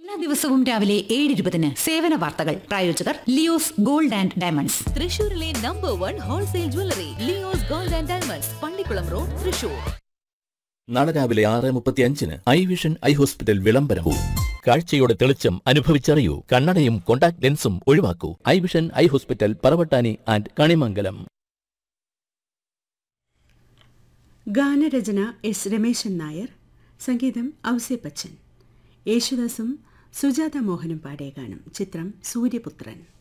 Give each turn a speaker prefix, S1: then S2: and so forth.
S1: എല്ലാ ദിവസവും രാവിലെ ഏഴ് ഇരുപതിന് സേവന വാർത്തകൾ പ്രായോജകർ ലിയോസ് ഗോൾഡ് ആൻഡ് ഡയമണ്ട്സ്
S2: തൃശൂരിലെ number one wholesale jewellery Leo's gold and diamonds Pallikkulam road Thrissur
S3: നാളെ രാവിലെ ആറ് മുപ്പത്തി അഞ്ചിന് ഐ വിഷൻ ഐ ഹോസ്പിറ്റൽ വിളംബരവും കാഴ്ചയുടെ തെളിച്ചം അനുഭവിച്ചറിയൂ കണ്ണടയും കോണ്ടാക്ട് ലെൻസും ഒഴിവാക്കൂ eye vision eye hospital Paravattani and Kanimangalam
S4: ഗാനരചന എസ് രമേശൻ നായർ സംഗീതം ഔസേപ്പച്ചൻ യേശുദാസും സുജാത മോഹനും പാടിയ ഗാനം ചിത്രം സൂര്യപുത്രൻ